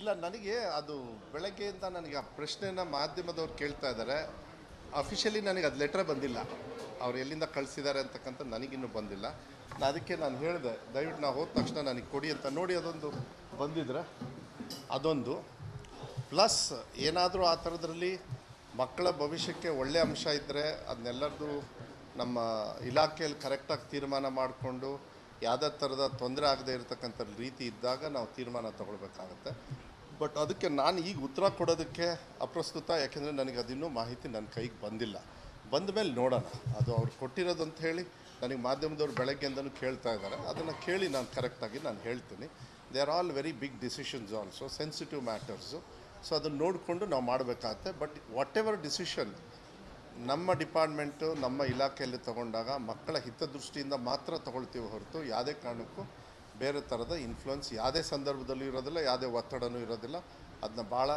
ಇಲ್ಲ ನನಗೆ ಅದು ಬೆಳಗ್ಗೆಯಿಂದ ನನಗೆ ಆ ಪ್ರಶ್ನೆನ ಮಾಧ್ಯಮದವ್ರು ಕೇಳ್ತಾ ಇದ್ದಾರೆ ಅಫಿಷಿಯಲಿ ನನಗೆ ಅದು ಲೆಟ್ರೇ ಬಂದಿಲ್ಲ ಅವ್ರು ಎಲ್ಲಿಂದ ಕಳಿಸಿದ್ದಾರೆ ಅಂತಕ್ಕಂಥ ನನಗಿನ್ನೂ ಬಂದಿಲ್ಲ ನಾ ಅದಕ್ಕೆ ನಾನು ಹೇಳಿದೆ ದಯವಿಟ್ಟು ನಾವು ಹೋದ ತಕ್ಷಣ ನನಗೆ ಕೊಡಿ ಅಂತ ನೋಡಿ ಅದೊಂದು ಬಂದಿದ್ರೆ ಅದೊಂದು ಪ್ಲಸ್ ಏನಾದರೂ ಆ ಥರದ್ರಲ್ಲಿ ಮಕ್ಕಳ ಭವಿಷ್ಯಕ್ಕೆ ಒಳ್ಳೆಯ ಅಂಶ ಇದ್ದರೆ ಅದನ್ನೆಲ್ಲರದು ನಮ್ಮ ಇಲಾಖೆಯಲ್ಲಿ ಕರೆಕ್ಟಾಗಿ ತೀರ್ಮಾನ ಮಾಡಿಕೊಂಡು ಯಾವುದೇ ಥರದ ತೊಂದರೆ ಆಗದೆ ಇರತಕ್ಕಂಥ ರೀತಿ ಇದ್ದಾಗ ನಾವು ತೀರ್ಮಾನ ತಗೊಳ್ಬೇಕಾಗತ್ತೆ ಬಟ್ ಅದಕ್ಕೆ ನಾನು ಈಗ ಉತ್ತರ ಕೊಡೋದಕ್ಕೆ ಅಪ್ರಸ್ತುತ ಯಾಕೆಂದರೆ ನನಗೆ ಅದಿನ್ನೂ ಮಾಹಿತಿ ನನ್ನ ಕೈಗೆ ಬಂದಿಲ್ಲ ಬಂದ ಮೇಲೆ ನೋಡೋಣ ಅದು ಅವ್ರು ಕೊಟ್ಟಿರೋದು ಅಂತ ಹೇಳಿ ನನಗೆ ಮಾಧ್ಯಮದವ್ರು ಬೆಳಗ್ಗೆಯಿಂದನೂ ಕೇಳ್ತಾ ಇದ್ದಾರೆ ಅದನ್ನು ಕೇಳಿ ನಾನು ಕರೆಕ್ಟಾಗಿ ನಾನು ಹೇಳ್ತೀನಿ they are all very big decisions also sensitive matters so ಅದನ್ನು ನೋಡಿಕೊಂಡು ನಾವು ಮಾಡಬೇಕಾಗತ್ತೆ ಬಟ್ ವಾಟ್ ಎವರ್ ಡಿಸಿಷನ್ ನಮ್ಮ ಡಿಪಾರ್ಟ್ಮೆಂಟು ನಮ್ಮ ಇಲಾಖೆಯಲ್ಲಿ ತಗೊಂಡಾಗ ಮಕ್ಕಳ ಹಿತದೃಷ್ಟಿಯಿಂದ ಮಾತ್ರ ತಗೊಳ್ತೀವಿ ಹೊರತು ಯಾವುದೇ ಕಾರಣಕ್ಕೂ ಬೇರೆ ಥರದ ಇನ್ಫ್ಲುಯೆನ್ಸ್ ಯಾವುದೇ ಸಂದರ್ಭದಲ್ಲೂ ಇರೋದಿಲ್ಲ ಯಾವುದೇ ಒತ್ತಡನೂ ಇರೋದಿಲ್ಲ ಅದನ್ನ ಭಾಳ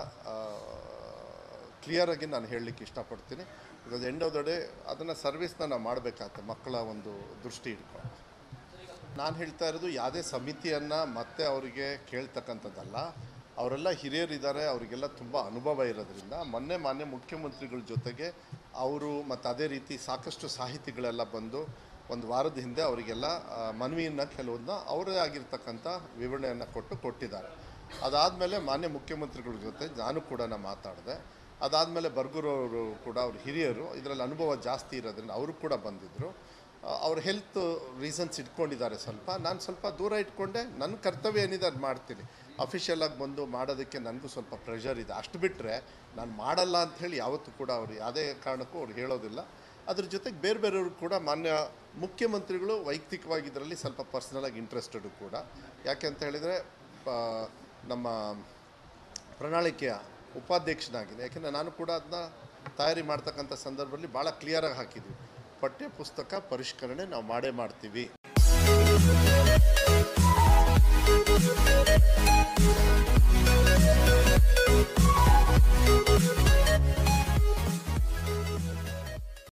ಕ್ಲಿಯರಾಗಿ ನಾನು ಹೇಳಲಿಕ್ಕೆ ಇಷ್ಟಪಡ್ತೀನಿ because end of the day ಅದನ್ನು ಸರ್ವಿಸ್ನ ನಾವು ಮಾಡಬೇಕಾಗತ್ತೆ ಮಕ್ಕಳ ಒಂದು ದೃಷ್ಟಿ ಇಟ್ಕೊಂಡು ನಾನು ಹೇಳ್ತಾ ಇರೋದು ಯಾವುದೇ ಸಮಿತಿಯನ್ನು ಮತ್ತೆ ಅವರಿಗೆ ಕೇಳ್ತಕ್ಕಂಥದ್ದಲ್ಲ ಅವರೆಲ್ಲ ಹಿರಿಯರಿದ್ದಾರೆ ಅವರಿಗೆಲ್ಲ ತುಂಬ ಅನುಭವ ಇರೋದ್ರಿಂದ ಮೊನ್ನೆ ಮಾನ್ಯ ಮುಖ್ಯಮಂತ್ರಿಗಳ ಜೊತೆಗೆ ಅವರು ಮತ್ತು ಅದೇ ರೀತಿ ಸಾಕಷ್ಟು ಸಾಹಿತಿಗಳೆಲ್ಲ ಬಂದು ಒಂದು ವಾರದ ಹಿಂದೆ ಅವರಿಗೆಲ್ಲ ಆ, ಮನವಿಯನ್ನು ಕೆಲವೊಂದನ್ನ ಅವರೇ ಆಗಿರ್ತಕ್ಕಂಥ ವಿವರಣೆಯನ್ನು ಕೊಟ್ಟು ಕೊಟ್ಟಿದ್ದಾರೆ ಅದಾದಮೇಲೆ ಮಾನ್ಯ ಮುಖ್ಯಮಂತ್ರಿಗಳ ಜೊತೆ ನಾನು ಕೂಡ ನಾನು ಮಾತಾಡಿದೆ ಅದಾದಮೇಲೆ ಬರ್ಗೂರವರು ಕೂಡ ಅವ್ರ ಹಿರಿಯರು ಇದರಲ್ಲಿ ಅನುಭವ ಜಾಸ್ತಿ ಇರೋದ್ರಿಂದ ಅವರು ಕೂಡ ಬಂದಿದ್ದರು ಅವ್ರ ಹೆಲ್ತ್ ರೀಸನ್ಸ್ ಇಟ್ಕೊಂಡಿದ್ದಾರೆ ಸ್ವಲ್ಪ ನಾನು ಸ್ವಲ್ಪ ದೂರ ಇಟ್ಕೊಂಡೆ ನನ್ನ ಕರ್ತವ್ಯ ಏನಿದೆ ಅದು ಮಾಡ್ತೀನಿ ಅಫಿಷಿಯಲ್ ಆಗಿ ಬಂದು ಮಾಡೋದಕ್ಕೆ ನನಗೂ ಸ್ವಲ್ಪ ಪ್ರೆಷರ್ ಇದೆ ಅಷ್ಟು ಬಿಟ್ಟರೆ ನಾನು ಮಾಡಲ್ಲ ಅಂಥೇಳಿ ಯಾವತ್ತೂ ಕೂಡ ಅವರು ಯಾವುದೇ ಕಾರಣಕ್ಕೂ ಅವ್ರು ಹೇಳೋದಿಲ್ಲ ಅದ್ರ ಜೊತೆಗೆ ಬೇರೆ ಬೇರೆಯವರು ಕೂಡ ಮಾನ್ಯ ಮುಖ್ಯಮಂತ್ರಿಗಳು ವೈಯಕ್ತಿಕವಾಗಿ ಇದರಲ್ಲಿ ಸ್ವಲ್ಪ ಪರ್ಸ್ನಲಾಗಿ ಇಂಟ್ರೆಸ್ಟೆಡು ಕೂಡ ಯಾಕೆ ಅಂತ ಹೇಳಿದರೆ ನಮ್ಮ ಪ್ರಣಾಳಿಕೆಯ ಉಪಾಧ್ಯಕ್ಷನಾಗಿದೆ ಯಾಕೆಂದರೆ ನಾನು ಕೂಡ ಅದನ್ನ ತಯಾರಿ ಮಾಡ್ತಕ್ಕಂಥ ಸಂದರ್ಭದಲ್ಲಿ ಭಾಳ ಕ್ಲಿಯರಾಗಿ ಹಾಕಿದ್ವಿ ಪಠ್ಯ ಪುಸ್ತಕ ಪರಿಷ್ಕರಣೆ ನಾವು ಮಾಡೇ ಮಾಡ್ತೀವಿ